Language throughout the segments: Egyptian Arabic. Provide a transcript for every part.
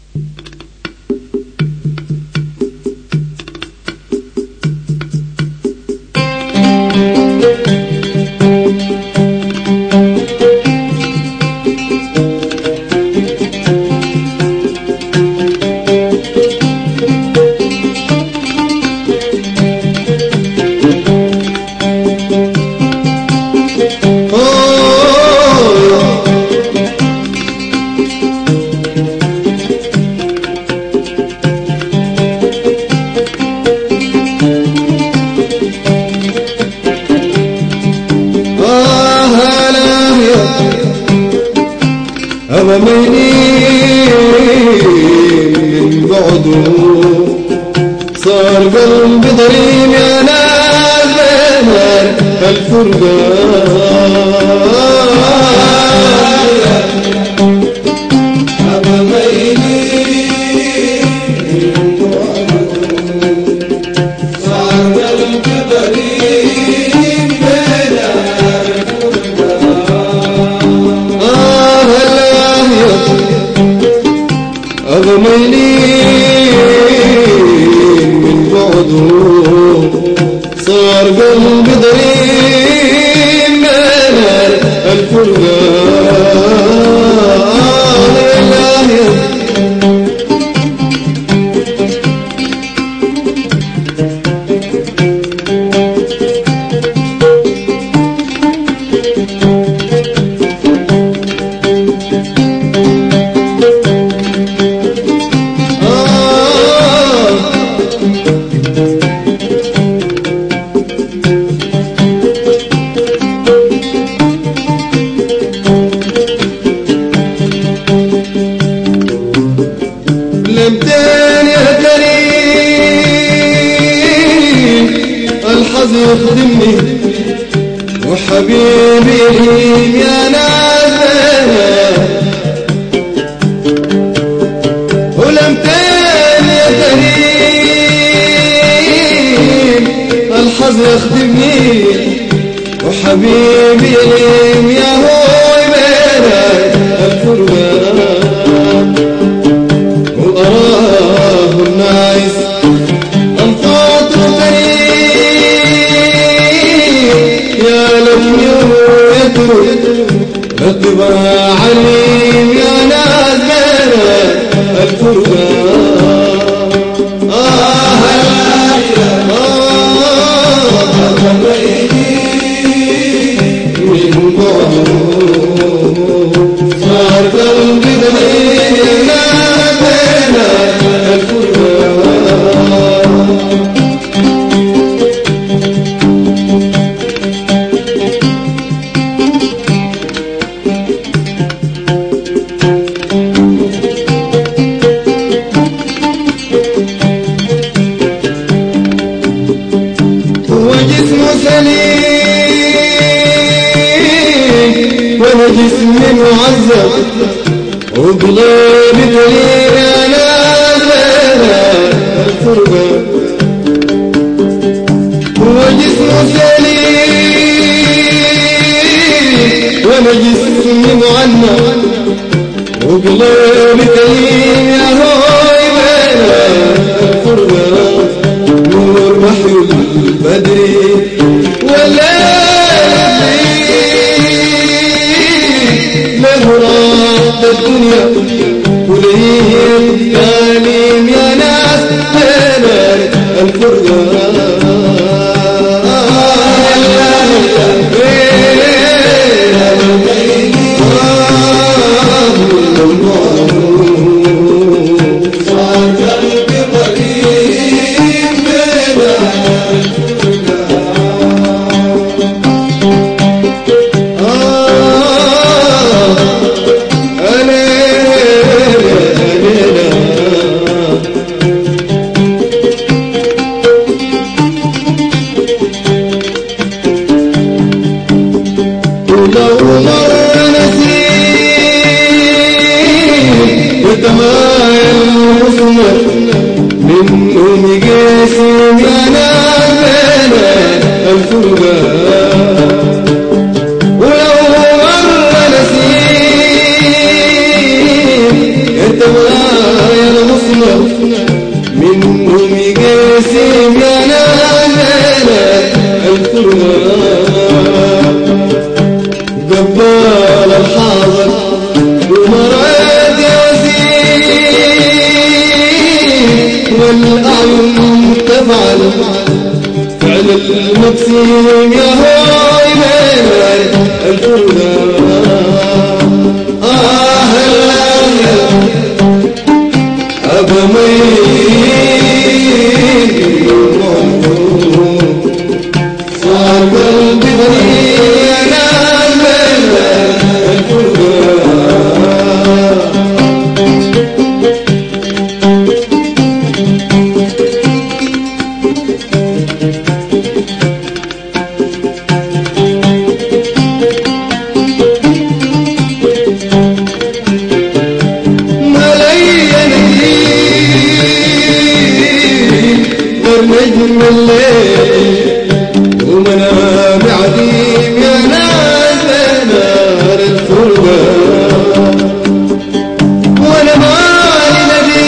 وميني من بعده صار قلبي ضريب يا ناس بين أغميني من بعده صار قلبي ضريب من الفرقان لمتين يا كريم الحظ يخدمني وحبيبي الهيم يا نازل ولمتين يا كريم الحظ يخدمني وحبيبي الهيم يا هو بين الفرقان وأراه الناس أنفاط الطريق يا لم يترك ركبا عليم يا ناس بين الفرقان آه من بعده صار قلبي ضمير بين الفرقان هو جسم سليم وانا جسمي معذب وقلبي دليل انا الفرقة هو جسم سليم وانا جسمي معنى وقلبي دليل يا هوي بين الفرقة نور وحي البدر والليل مهرات الدنيا وليه تعليم يا ناس بين الفرقان صار قلبي ضريب بين ولو مر نسيم وتمايل مسمر من أم قاسم يا ناس بين الفرقان ولو مر نسيم انت معايا منهم يقسم يا نازلة الفرقان قبال الحاضر ومراد يزيد والأعين تفعل فعل المقسم يا هوي بين الفرقان آه الله أبا صار قلبي ضريع نام الفرقان مليان غير نجم الليل ومنام عديم يا ناس نار الفرقان وانا مالي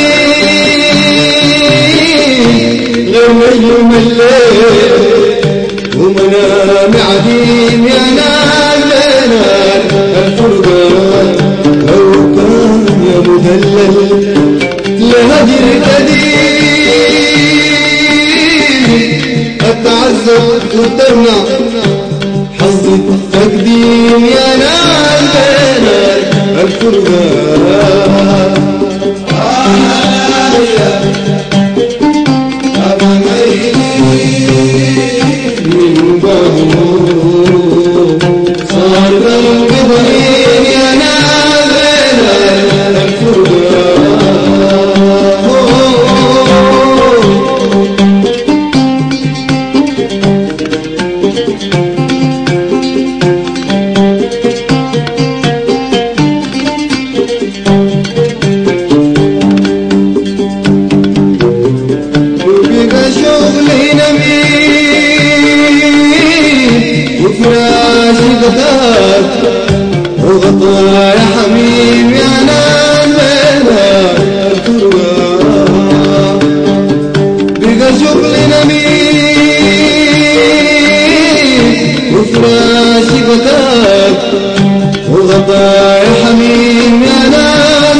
نبي غير نجم الليل ومنام عديم يا ناس نار الفرقان لو كان يا مدلل لهجر قديم التعذب وتمنع حظ التقديم يا ناس الفرقان من بعده صار قلبي ضرير يا نازل الفرقان وبقى شغلي نميل وفراشي بدار وغطى يا حميم يا نام بقى شغلي نميل وفراشي بدار وغطى يا حميم يا نام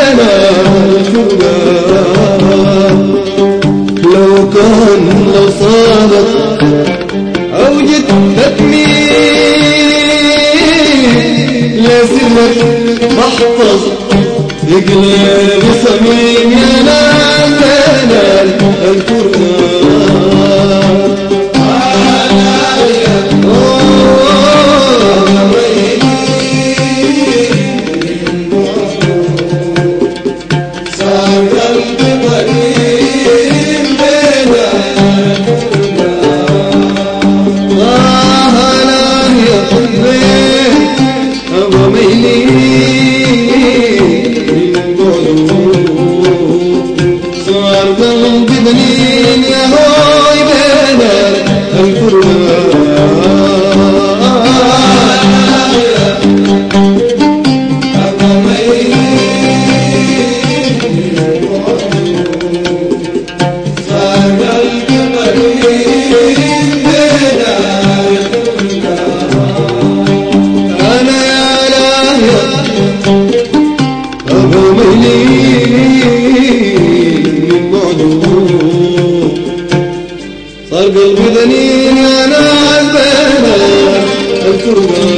لو كان لو صادت أو جد تكميل لازمك محفظ يقلب صميم يا ناس القرآن الله لا يحبه أبو ميلي من بعده صار قلبي بنين يا هوي بين القرآن أنا يا لاهي أبو مهلي من بعده صار قلبي ذنين يا ناس بين الفرقان